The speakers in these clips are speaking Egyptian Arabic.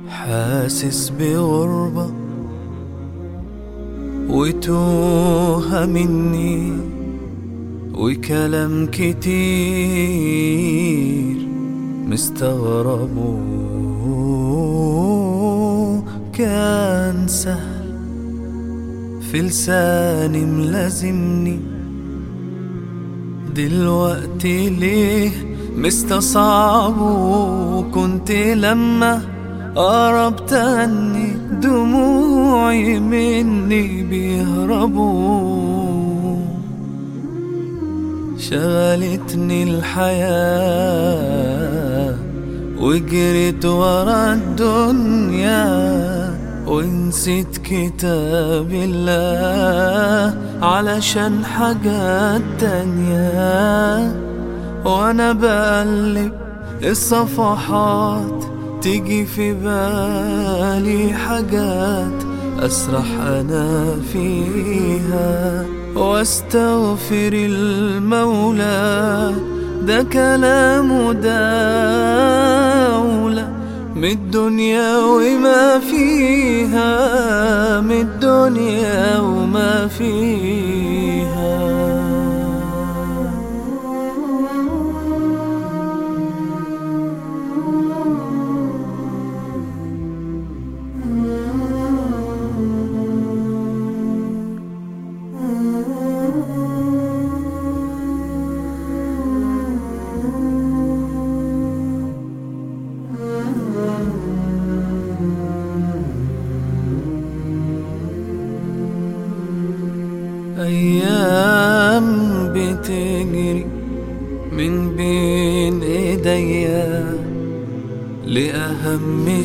حاسس بغربة وتوه مني وكلام كتير مستغربه كان سهل في لساني ملازمني دلوقتي ليه مستصعبه كنت لما قربت عني دموعي مني بيهربوا شغلتني الحياة وجريت ورا الدنيا ونسيت كتاب الله علشان حاجات تانية وانا بقلب الصفحات تيجي في بالي حاجات أسرح أنا فيها واستغفر المولى ده كلام داولة من الدنيا وما فيها من الدنيا وما فيها أيام بتجري من بين إيديا لأهم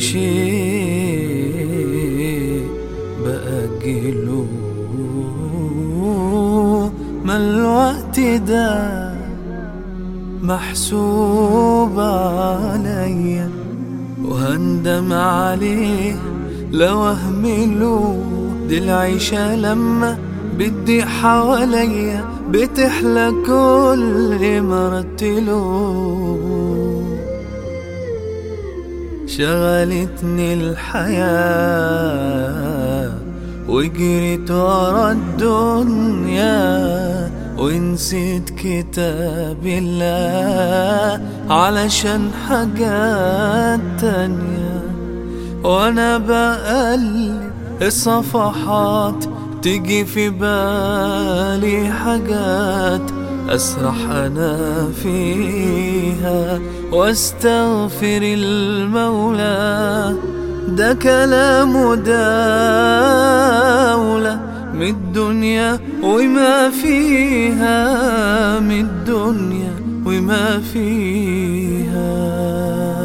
شيء بأجله ما الوقت ده محسوب عليا وهندم عليه لو أهمله دي العيشة لما بدي حواليا بتحلى كل ما رتله شغلتني الحياة وجريت ورا الدنيا ونسيت كتاب الله علشان حاجات تانية وانا بقلب الصفحات تيجي في بالي حاجات أسرح أنا فيها واستغفر المولى ده كلام داولة من الدنيا وما فيها من الدنيا وما فيها